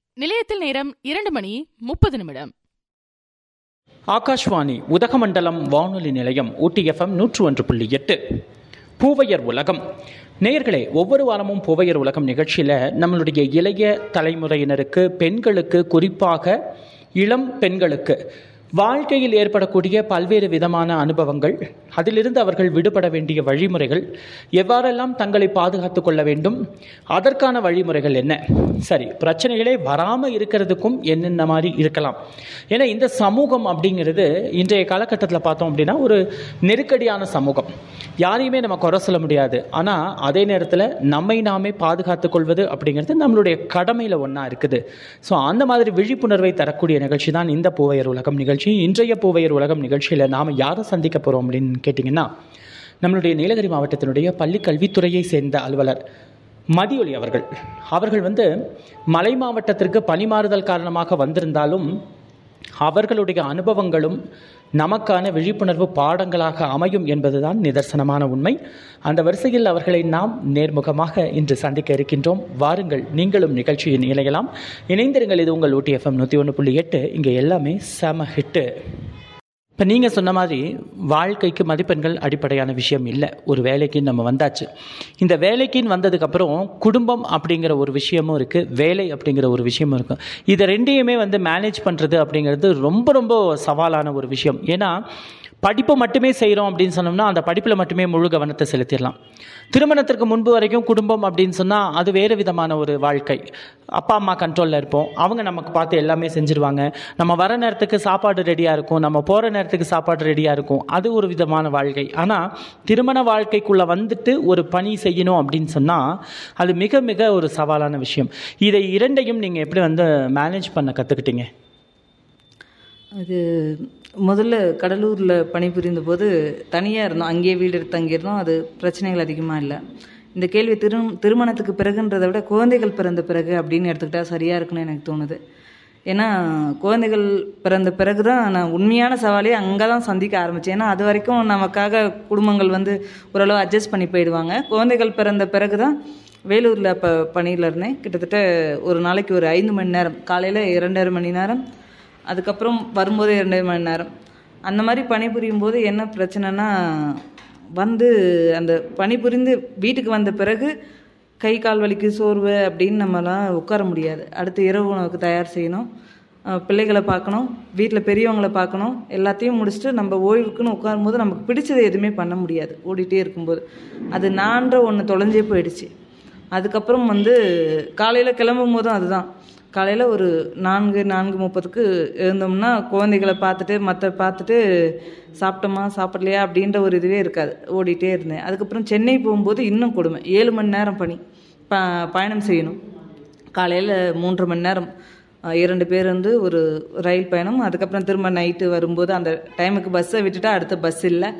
நிலையத்தில் நேரம் இரண்டு மணி முப்பது நிமிடம் ஆகாஷ்வாணி உதகமண்டலம் வானொலி நிலையம் ஊட்டி எஃப்எம் நூற்று ஒன்று புள்ளி எட்டு பூவையர் உலகம் நேயர்களே ஒவ்வொரு வாரமும் பூவையர் உலகம் நிகழ்ச்சியில் நம்மளுடைய இளைய தலைமுறையினருக்கு பெண்களுக்கு குறிப்பாக இளம் பெண்களுக்கு வாழ்க்கையில் ஏற்படக்கூடிய பல்வேறு விதமான அனுபவங்கள் அதிலிருந்து அவர்கள் விடுபட வேண்டிய வழிமுறைகள் எவ்வாறெல்லாம் தங்களை பாதுகாத்து கொள்ள வேண்டும் அதற்கான வழிமுறைகள் என்ன சரி பிரச்சனைகளே வராமல் இருக்கிறதுக்கும் என்னென்ன மாதிரி இருக்கலாம் ஏன்னா இந்த சமூகம் அப்படிங்கிறது இன்றைய காலகட்டத்தில் பார்த்தோம் அப்படின்னா ஒரு நெருக்கடியான சமூகம் யாரையுமே நம்ம குறை சொல்ல முடியாது ஆனால் அதே நேரத்தில் நம்மை நாமே பாதுகாத்துக் கொள்வது அப்படிங்கிறது நம்மளுடைய கடமையில் ஒன்றா இருக்குது ஸோ அந்த மாதிரி விழிப்புணர்வை தரக்கூடிய நிகழ்ச்சி தான் இந்த பூவையர் உலகம் நிகழ்ச்சி இன்றைய பூவையர் உலகம் நிகழ்ச்சியில் நாம் யாரை சந்திக்க போகிறோம் அப்படின்னு கேட்டிங்கன்னா நம்மளுடைய நீலகிரி மாவட்டத்தினுடைய பள்ளி கல்வித்துறையை சேர்ந்த அலுவலர் மதியொலி அவர்கள் அவர்கள் வந்து மலை மாவட்டத்திற்கு பணிமாறுதல் காரணமாக வந்திருந்தாலும் அவர்களுடைய அனுபவங்களும் நமக்கான விழிப்புணர்வு பாடங்களாக அமையும் என்பதுதான் நிதர்சனமான உண்மை அந்த வரிசையில் அவர்களை நாம் நேர்முகமாக இன்று சந்திக்க இருக்கின்றோம் வாருங்கள் நீங்களும் நிகழ்ச்சியில் இணையலாம் இணைந்திருங்கள் இது உங்கள் ஊட்டி எஃப்எம் நூற்றி ஒன்று புள்ளி எட்டு இங்கே எல்லாமே செம ஹிட்டு இப்போ நீங்கள் சொன்ன மாதிரி வாழ்க்கைக்கு மதிப்பெண்கள் அடிப்படையான விஷயம் இல்லை ஒரு வேலைக்குன்னு நம்ம வந்தாச்சு இந்த வேலைக்குன்னு வந்ததுக்கப்புறம் குடும்பம் அப்படிங்கிற ஒரு விஷயமும் இருக்குது வேலை அப்படிங்கிற ஒரு விஷயமும் இருக்கும் இதை ரெண்டையுமே வந்து மேனேஜ் பண்ணுறது அப்படிங்கிறது ரொம்ப ரொம்ப சவாலான ஒரு விஷயம் ஏன்னா படிப்பு மட்டுமே செய்கிறோம் அப்படின்னு சொன்னோம்னா அந்த படிப்பில் மட்டுமே முழு கவனத்தை செலுத்திடலாம் திருமணத்திற்கு முன்பு வரைக்கும் குடும்பம் அப்படின்னு சொன்னால் அது வேறு விதமான ஒரு வாழ்க்கை அப்பா அம்மா கண்ட்ரோலில் இருப்போம் அவங்க நமக்கு பார்த்து எல்லாமே செஞ்சுருவாங்க நம்ம வர நேரத்துக்கு சாப்பாடு ரெடியாக இருக்கும் நம்ம போகிற நேரத்துக்கு சாப்பாடு ரெடியாக இருக்கும் அது ஒரு விதமான வாழ்க்கை ஆனால் திருமண வாழ்க்கைக்குள்ளே வந்துட்டு ஒரு பணி செய்யணும் அப்படின்னு சொன்னால் அது மிக மிக ஒரு சவாலான விஷயம் இதை இரண்டையும் நீங்கள் எப்படி வந்து மேனேஜ் பண்ண கற்றுக்கிட்டீங்க அது முதல்ல கடலூரில் பணிபுரிந்த போது தனியாக இருந்தோம் அங்கேயே வீடு எடுத்து தங்கியிருந்தோம் அது பிரச்சனைகள் அதிகமாக இல்லை இந்த கேள்வி திரு திருமணத்துக்கு பிறகுன்றதை விட குழந்தைகள் பிறந்த பிறகு அப்படின்னு எடுத்துக்கிட்டால் சரியாக இருக்குன்னு எனக்கு தோணுது ஏன்னா குழந்தைகள் பிறந்த பிறகு தான் நான் உண்மையான சவாலே அங்கே தான் சந்திக்க ஆரம்பித்தேன் ஏன்னா அது வரைக்கும் நமக்காக குடும்பங்கள் வந்து ஓரளவு அட்ஜஸ்ட் பண்ணி போயிடுவாங்க குழந்தைகள் பிறந்த பிறகு தான் வேலூரில் அப்போ பணியில் இருந்தேன் கிட்டத்தட்ட ஒரு நாளைக்கு ஒரு ஐந்து மணி நேரம் காலையில் இரண்டரை மணி நேரம் அதுக்கப்புறம் வரும்போது இரண்டு மணி நேரம் அந்த மாதிரி பணிபுரியும் போது என்ன பிரச்சனைனா வந்து அந்த பணிபுரிந்து வீட்டுக்கு வந்த பிறகு கை கால் வலிக்கு சோர்வு அப்படின்னு நம்மலாம் உட்கார முடியாது அடுத்து இரவு உணவுக்கு தயார் செய்யணும் அஹ் பிள்ளைகளை பார்க்கணும் வீட்டில் பெரியவங்களை பார்க்கணும் எல்லாத்தையும் முடிச்சுட்டு நம்ம ஓய்வுக்குன்னு உட்காரும்போது நமக்கு பிடிச்சதை எதுவுமே பண்ண முடியாது ஓடிட்டே இருக்கும்போது அது நான்ற ஒன்று தொலைஞ்சே போயிடுச்சு அதுக்கப்புறம் வந்து காலையில் கிளம்பும் போதும் அதுதான் காலையில் ஒரு நான்கு நான்கு முப்பதுக்கு எழுந்தோம்னா குழந்தைகளை பார்த்துட்டு மற்ற பார்த்துட்டு சாப்பிட்டோமா சாப்பிடலையா அப்படின்ற ஒரு இதுவே இருக்காது ஓடிட்டே இருந்தேன் அதுக்கப்புறம் சென்னை போகும்போது இன்னும் கொடுமை ஏழு மணி நேரம் பணி ப பயணம் செய்யணும் காலையில் மூன்று மணி நேரம் அஹ், இரண்டு பேர் வந்து ஒரு ரயில் பயணம் அதுக்கப்புறம் திரும்ப நைட்டு வரும்போது அந்த டைமுக்கு பஸ்ஸை விட்டுட்டா அடுத்த பஸ் இல்லை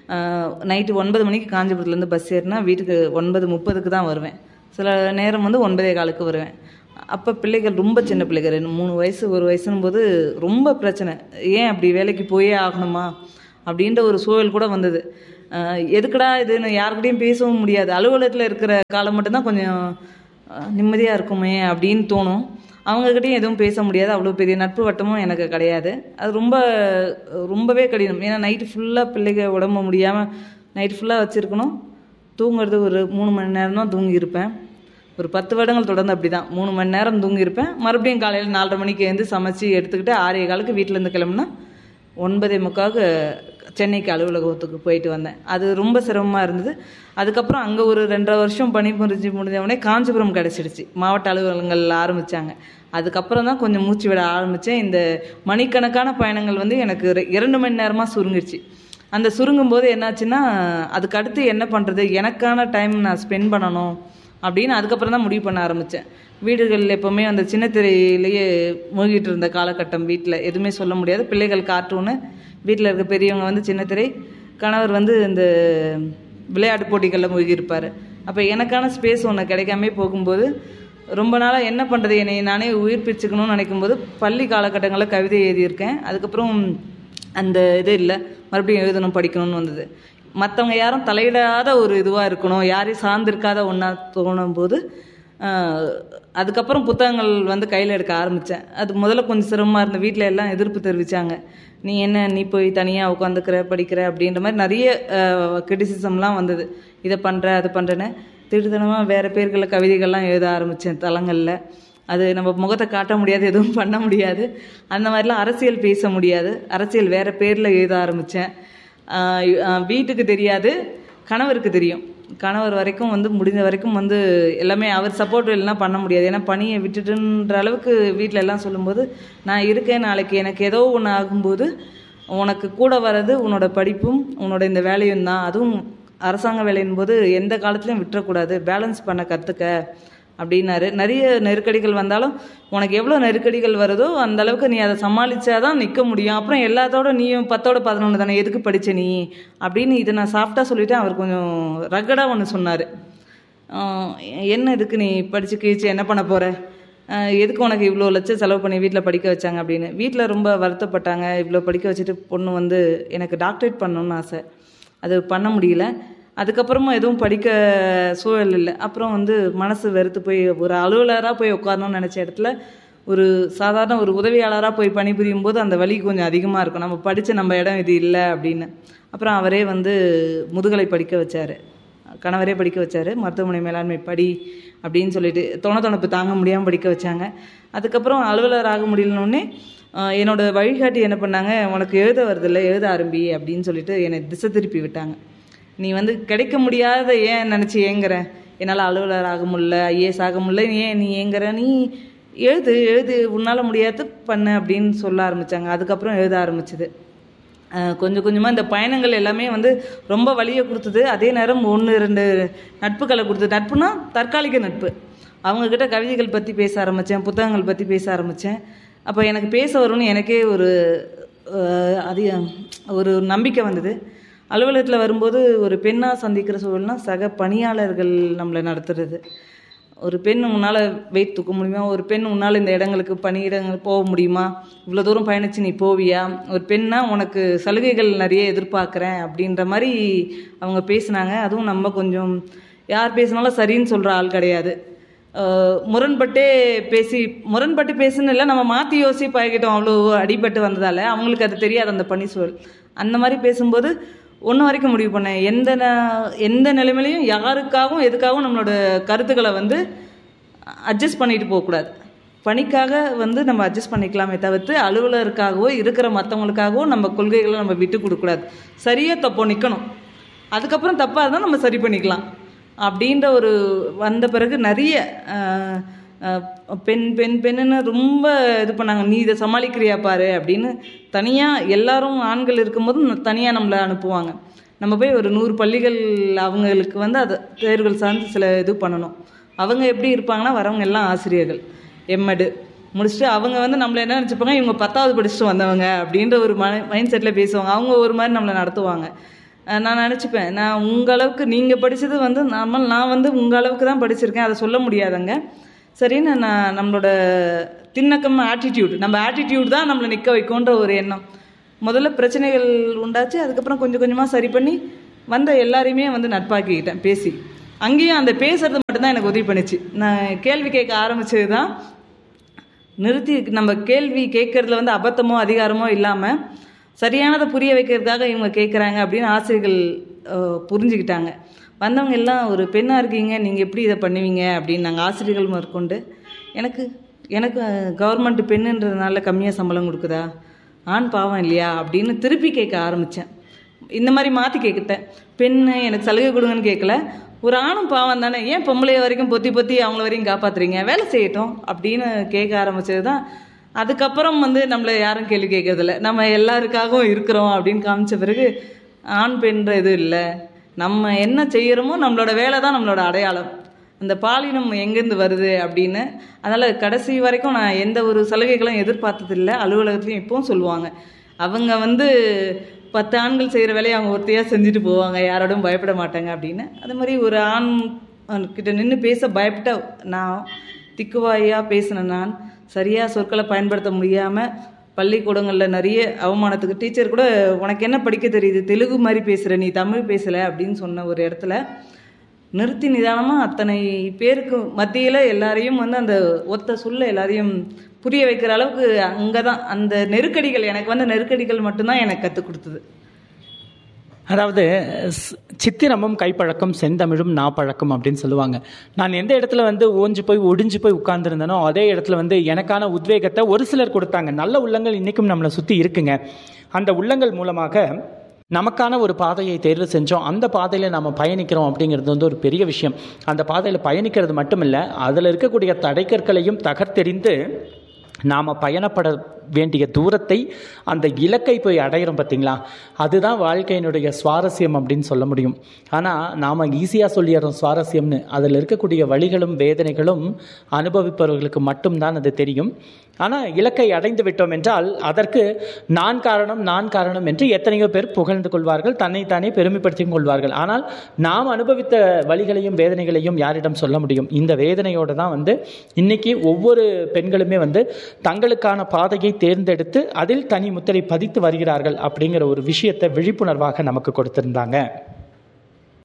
நைட்டு ஒன்பது மணிக்கு காஞ்சிபுரத்துலேருந்து பஸ் ஏறினா வீட்டுக்கு ஒன்பது முப்பதுக்கு தான் வருவேன் சில நேரம் வந்து ஒன்பதே காலுக்கு வருவேன் அப்போ பிள்ளைகள் ரொம்ப சின்ன பிள்ளைகள் ரெண்டு மூணு வயசு ஒரு வயசுன்னு போது ரொம்ப பிரச்சனை ஏன் அப்படி வேலைக்கு போயே ஆகணுமா அப்படின்ற ஒரு சூழல் கூட வந்தது அஹ் எதுக்குடா இதுன்னு யாருக்கிட்டையும் பேசவும் முடியாது அலுவலகத்தில் இருக்கிற காலம் மட்டும்தான் கொஞ்சம் நிம்மதியாக இருக்குமே அப்படின்னு தோணும் அவங்கக்கிட்டையும் எதுவும் பேச முடியாது அவ்வளோ பெரிய நட்பு வட்டமும் எனக்கு கிடையாது அது ரொம்ப ரொம்பவே கடினம் ஏன்னா நைட்டு ஃபுல்லாக பிள்ளைங்க உடம்பு முடியாமல் நைட்டு ஃபுல்லாக வச்சுருக்கணும் தூங்குறது ஒரு மூணு மணி நேரம் தான் தூங்கியிருப்பேன் ஒரு பத்து வருடங்கள் தொடர்ந்து அப்படி தான் மூணு மணி நேரம் தூங்கியிருப்பேன் மறுபடியும் காலையில் நாலரை மணிக்கு எழுந்து சமைச்சு எடுத்துக்கிட்டு ஆறே காலுக்கு வீட்டிலேருந்து கிளம்புனா ஒன்பதே முக்காவுக்கு சென்னைக்கு அலுவலகத்துக்கு போயிட்டு வந்தேன் அது ரொம்ப சிரமமாக இருந்தது அதுக்கப்புறம் அங்கே ஒரு ரெண்டரை வருஷம் பணி புரிஞ்சு முடிஞ்ச உடனே காஞ்சிபுரம் கிடச்சிடுச்சு மாவட்ட அலுவலகங்கள் ஆரம்பித்தாங்க அதுக்கப்புறம் தான் கொஞ்சம் மூச்சு விட ஆரம்பித்தேன் இந்த மணிக்கணக்கான பயணங்கள் வந்து எனக்கு ரெ- இரண்டு மணி நேரமாக சுருங்கிடுச்சு அந்த சுருங்கும் போது என்னாச்சுன்னா அதுக்கு அடுத்து என்ன பண்ணுறது எனக்கான டைம் நான் ஸ்பெண்ட் பண்ணணும் அப்படின்னு அதுக்கப்புறம் தான் முடிவு பண்ண ஆரம்பித்தேன் வீடுகளில் எப்போவுமே அந்த சின்ன திரையிலேயே மூழ்கிட்டு இருந்த காலகட்டம் வீட்டில் எதுவுமே சொல்ல முடியாது பிள்ளைகள் கார்ட்டூனு வீட்டில் இருக்க பெரியவங்க வந்து சின்ன திரை கணவர் வந்து இந்த விளையாட்டு போட்டிகளில் மூழ்கி இருப்பார் அப்போ எனக்கான ஸ்பேஸ் ஒன்று கிடைக்காமே போகும்போது ரொம்ப நாளாக என்ன பண்ணுறது என்னை நானே உயிர் பிச்சுக்கணும்னு நினைக்கும்போது பள்ளி காலகட்டங்களில் கவிதை எழுதியிருக்கேன் அதுக்கப்புறம் அந்த இது இல்லை மறுபடியும் எழுதணும் படிக்கணும்னு வந்தது மற்றவங்க யாரும் தலையிடாத ஒரு இதுவாக இருக்கணும் யாரையும் சார்ந்திருக்காத ஒன்றா தோணும் போது ஆஹ் அதுக்கப்புறம் புத்தகங்கள் வந்து கையில் எடுக்க ஆரம்பித்தேன் அது முதல்ல கொஞ்சம் சிரமமாக இருந்த வீட்டில் எல்லாம் எதிர்ப்பு தெரிவித்தாங்க நீ என்ன நீ போய் தனியாக உட்காந்துக்கிற படிக்கிற அப்படின்ற மாதிரி நிறைய கிரிட்டிசிசம்லாம் வந்தது இதை பண்ணுற அது பண்ணுறேன்னு திடுதனமாக வேறு பேர்களில் கவிதைகள்லாம் எழுத ஆரம்பித்தேன் தளங்களில் அது நம்ம முகத்தை காட்ட முடியாது எதுவும் பண்ண முடியாது அந்த மாதிரிலாம் அரசியல் பேச முடியாது அரசியல் வேறு பேரில் எழுத ஆரம்பித்தேன் வீட்டுக்கு தெரியாது கணவருக்கு தெரியும் கணவர் வரைக்கும் வந்து முடிஞ்ச வரைக்கும் வந்து எல்லாமே அவர் சப்போர்ட் இல்லைன்னா பண்ண முடியாது ஏன்னா பணியை விட்டுட்டுன்ற அளவுக்கு வீட்டில் எல்லாம் சொல்லும்போது நான் இருக்கேன் நாளைக்கு எனக்கு ஏதோ ஒன்று ஆகும்போது உனக்கு கூட வர்றது உன்னோட படிப்பும் உன்னோட இந்த வேலையும் தான் அதுவும் அரசாங்க வேலையின் போது எந்த காலத்துலையும் விட்டுறக்கூடாது பேலன்ஸ் பண்ண கற்றுக்க அப்படின்னாரு நிறைய நெருக்கடிகள் வந்தாலும் உனக்கு எவ்வளோ நெருக்கடிகள் வருதோ அந்த அளவுக்கு நீ அதை சமாளிச்சாதான் நிற்க முடியும் அப்புறம் எல்லாத்தோட நீயும் பத்தோட பதினொன்று தானே எதுக்கு படிச்ச நீ அப்படின்னு இதை நான் சாஃப்டாக சொல்லிட்டேன் அவர் கொஞ்சம் ரகடாக ஒன்று சொன்னார் என்ன இதுக்கு நீ படித்து கிழிச்சு என்ன பண்ண போகிற எதுக்கு உனக்கு இவ்வளோ லட்சம் செலவு பண்ணி வீட்டில் படிக்க வச்சாங்க அப்படின்னு வீட்டில் ரொம்ப வருத்தப்பட்டாங்க இவ்வளோ படிக்க வச்சுட்டு பொண்ணு வந்து எனக்கு டாக்டரேட் பண்ணணும்னு ஆசை அது பண்ண முடியல அதுக்கப்புறமா எதுவும் படிக்க சூழல் இல்லை அப்புறம் வந்து மனசு வெறுத்து போய் ஒரு அலுவலராக போய் உட்காரணும்னு நினச்ச இடத்துல ஒரு சாதாரண ஒரு உதவியாளராக போய் பணிபுரியும் போது அந்த வலி கொஞ்சம் அதிகமாக இருக்கும் நம்ம படித்த நம்ம இடம் இது இல்லை அப்படின்னு அப்புறம் அவரே வந்து முதுகலை படிக்க வச்சார் கணவரே படிக்க வச்சார் மருத்துவமனை மேலாண்மை படி அப்படின்னு சொல்லிட்டு தொண தொணப்பு தாங்க முடியாமல் படிக்க வச்சாங்க அதுக்கப்புறம் அலுவலர் ஆக முடியலனோடனே என்னோட வழிகாட்டி என்ன பண்ணாங்க உனக்கு எழுத வருதில்ல எழுத ஆரம்பி அப்படின்னு சொல்லிட்டு என்னை திசை திருப்பி விட்டாங்க நீ வந்து கிடைக்க முடியாத ஏன் நினச்சி ஏங்குற என்னால் அலுவலர் ஆக முடியல ஐஏஎஸ் ஆக முடியல ஏன் நீ ஏங்குற நீ எழுது எழுது உன்னால் முடியாது பண்ண அப்படின்னு சொல்ல ஆரம்பித்தாங்க அதுக்கப்புறம் எழுத ஆரம்பிச்சது கொஞ்சம் கொஞ்சமாக இந்த பயணங்கள் எல்லாமே வந்து ரொம்ப வழியை கொடுத்தது அதே நேரம் ஒன்று ரெண்டு நட்புகளை கொடுத்தது நட்புனா தற்காலிக நட்பு அவங்கக்கிட்ட கவிதைகள் பற்றி பேச ஆரம்பித்தேன் புத்தகங்கள் பற்றி பேச ஆரம்பித்தேன் அப்போ எனக்கு பேச வரும்னு எனக்கே ஒரு அதிக ஒரு நம்பிக்கை வந்தது அலுவலகத்தில் வரும்போது ஒரு பெண்ணாக சந்திக்கிற சூழல்னா சக பணியாளர்கள் நம்மளை நடத்துறது ஒரு பெண் உன்னால் வெயிட் தூக்க முடியுமா ஒரு பெண் உன்னால் இந்த இடங்களுக்கு பணியிடங்கள் போக முடியுமா இவ்வளோ தூரம் பயணித்து நீ போவியா ஒரு பெண்ணா உனக்கு சலுகைகள் நிறைய எதிர்பார்க்குறேன் அப்படின்ற மாதிரி அவங்க பேசினாங்க அதுவும் நம்ம கொஞ்சம் யார் பேசினாலும் சரின்னு சொல்கிற ஆள் கிடையாது முரண்பட்டே பேசி முரண்பட்டு பேசுன்னு இல்லை நம்ம மாற்றி யோசி பழகிட்டோம் அவ்வளோ அடிபட்டு வந்ததால் அவங்களுக்கு அது தெரியாது அந்த பணி சூழல் அந்த மாதிரி பேசும்போது ஒன்று வரைக்கும் முடிவு பண்ணேன் எந்த எந்த நிலைமையிலையும் யாருக்காகவும் எதுக்காகவும் நம்மளோட கருத்துக்களை வந்து அட்ஜஸ்ட் பண்ணிட்டு போகக்கூடாது பணிக்காக வந்து நம்ம அட்ஜஸ்ட் பண்ணிக்கலாமே தவிர்த்து அலுவலருக்காகவோ இருக்கிற மற்றவங்களுக்காகவோ நம்ம கொள்கைகளை நம்ம விட்டு கொடுக்கக்கூடாது சரியாக தப்போ நிற்கணும் அதுக்கப்புறம் தப்பாக இருந்தால் நம்ம சரி பண்ணிக்கலாம் அப்படின்ற ஒரு வந்த பிறகு நிறைய பெண் பெண் பெண்ணுன்னு ரொம்ப இது பண்ணாங்க நீ இதை சமாளிக்கிறியா பாரு அப்படின்னு தனியாக எல்லாரும் ஆண்கள் இருக்கும்போது தனியாக நம்மளை அனுப்புவாங்க நம்ம போய் ஒரு நூறு பள்ளிகள் அவங்களுக்கு வந்து அது தேர்வுகள் சார்ந்து சில இது பண்ணணும் அவங்க எப்படி இருப்பாங்கன்னா வரவங்க எல்லாம் ஆசிரியர்கள் எம்எடு முடிச்சுட்டு அவங்க வந்து நம்மளை என்ன நினச்சிப்பாங்க இவங்க பத்தாவது படிச்சுட்டு வந்தவங்க அப்படின்ற ஒரு மைண்ட் செட்டில் பேசுவாங்க அவங்க ஒரு மாதிரி நம்மளை நடத்துவாங்க நான் நினச்சிப்பேன் நான் உங்கள் அளவுக்கு நீங்கள் படித்தது வந்து நம்ம நான் வந்து உங்கள் அளவுக்கு தான் படிச்சிருக்கேன் அதை சொல்ல முடியாதங்க சரின்னு நான் நம்மளோட திண்ணக்கம் ஆட்டிடியூட் நம்ம ஆட்டிடியூட் தான் நம்மளை நிற்க வைக்கும்ன்ற ஒரு எண்ணம் முதல்ல பிரச்சனைகள் உண்டாச்சு அதுக்கப்புறம் கொஞ்சம் கொஞ்சமாக சரி பண்ணி வந்த எல்லாரையுமே வந்து நட்பாக்கிக்கிட்டேன் பேசி அங்கேயும் அந்த பேசுறது மட்டும்தான் எனக்கு உதவி பண்ணிச்சு நான் கேள்வி கேட்க ஆரம்பிச்சது தான் நிறுத்தி நம்ம கேள்வி கேட்கறதுல வந்து அபத்தமோ அதிகாரமோ இல்லாமல் சரியானதை புரிய வைக்கிறதுக்காக இவங்க கேட்குறாங்க அப்படின்னு ஆசிரியர்கள் புரிஞ்சுக்கிட்டாங்க வந்தவங்க எல்லாம் ஒரு பெண்ணாக இருக்கீங்க நீங்கள் எப்படி இதை பண்ணுவீங்க அப்படின்னு நாங்கள் ஆசிரியர்கள் மேற்கொண்டு எனக்கு எனக்கு கவர்மெண்ட் பெண்ணுன்றதுனால கம்மியாக சம்பளம் கொடுக்குதா ஆண் பாவம் இல்லையா அப்படின்னு திருப்பி கேட்க ஆரம்பித்தேன் இந்த மாதிரி மாற்றி கேட்கிட்டேன் பெண்ணு எனக்கு சலுகை கொடுங்கன்னு கேட்கல ஒரு ஆணும் பாவம் தானே ஏன் பொம்பளைய வரைக்கும் பொத்தி பொத்தி அவங்கள வரைக்கும் காப்பாத்துறீங்க வேலை செய்யட்டும் அப்படின்னு கேட்க ஆரம்பிச்சது தான் அதுக்கப்புறம் வந்து நம்மளை யாரும் கேள்வி கேட்கறதில்ல நம்ம எல்லாருக்காகவும் இருக்கிறோம் அப்படின்னு காமிச்ச பிறகு ஆண் பெண்ற இது இல்லை நம்ம என்ன செய்கிறோமோ நம்மளோட வேலை தான் நம்மளோட அடையாளம் அந்த பாலினம் எங்கேருந்து வருது அப்படின்னு அதனால் கடைசி வரைக்கும் நான் எந்த ஒரு சலுகைகளும் எதிர்பார்த்ததில்லை அலுவலகத்துலையும் இப்போவும் சொல்லுவாங்க அவங்க வந்து பத்து ஆண்கள் செய்கிற வேலையை அவங்க ஒருத்தையாக செஞ்சுட்டு போவாங்க யாரோடும் பயப்பட மாட்டாங்க அப்படின்னு அது மாதிரி ஒரு ஆண் கிட்ட நின்று பேச பயப்பட்ட நான் திக்குவாயாக பேசின நான் சரியாக சொற்களை பயன்படுத்த முடியாமல் பள்ளிக்கூடங்களில் நிறைய அவமானத்துக்கு டீச்சர் கூட உனக்கு என்ன படிக்க தெரியுது தெலுங்கு மாதிரி பேசுகிற நீ தமிழ் பேசலை அப்படின்னு சொன்ன ஒரு இடத்துல நிறுத்தி நிதானமாக அத்தனை பேருக்கு மத்தியில் எல்லாரையும் வந்து அந்த ஒத்த சொல்ல எல்லாரையும் புரிய வைக்கிற அளவுக்கு அங்கே தான் அந்த நெருக்கடிகள் எனக்கு வந்து நெருக்கடிகள் மட்டும்தான் எனக்கு கற்றுக் கொடுத்தது அதாவது ஸ்- சித்திரமும் கைப்பழக்கம் செந்தமிழும் நாப்பழக்கம் அப்படின்னு சொல்லுவாங்க நான் எந்த இடத்துல வந்து ஓஞ்சு போய் ஒடிஞ்சு போய் உட்கார்ந்துருந்தேனோ அதே இடத்துல வந்து எனக்கான உத்வேகத்தை ஒரு சிலர் கொடுத்தாங்க நல்ல உள்ளங்கள் இன்றைக்கும் நம்மளை சுற்றி இருக்குங்க அந்த உள்ளங்கள் மூலமாக நமக்கான ஒரு பாதையை தேர்வு செஞ்சோம் அந்த பாதையில் நாம் பயணிக்கிறோம் அப்படிங்கிறது வந்து ஒரு பெரிய விஷயம் அந்த பாதையில் பயணிக்கிறது மட்டுமில்ல அதில் இருக்கக்கூடிய தடைக்கற்களையும் தகர்த்தெறிந்து நாம் பயணப்பட வேண்டிய தூரத்தை அந்த இலக்கை போய் அடையிறோம் பார்த்தீங்களா அதுதான் வாழ்க்கையினுடைய சுவாரஸ்யம் அப்படின்னு சொல்ல முடியும் ஆனால் நாம் ஈஸியாக சொல்லிடுறோம் சுவாரஸ்யம்னு அதில் இருக்கக்கூடிய வழிகளும் வேதனைகளும் அனுபவிப்பவர்களுக்கு மட்டும்தான் அது தெரியும் ஆனால் இலக்கை அடைந்து விட்டோம் என்றால் அதற்கு நான் காரணம் நான் காரணம் என்று எத்தனையோ பேர் புகழ்ந்து கொள்வார்கள் தன்னைத்தானே பெருமைப்படுத்திக் கொள்வார்கள் ஆனால் நாம் அனுபவித்த வழிகளையும் வேதனைகளையும் யாரிடம் சொல்ல முடியும் இந்த வேதனையோடு தான் வந்து இன்னைக்கு ஒவ்வொரு பெண்களுமே வந்து தங்களுக்கான பாதையை தேர்ந்தெடுத்து அதில் தனி முத்திரை பதித்து வருகிறார்கள் அப்படிங்கிற ஒரு விஷயத்தை விழிப்புணர்வாக நமக்கு கொடுத்திருந்தாங்க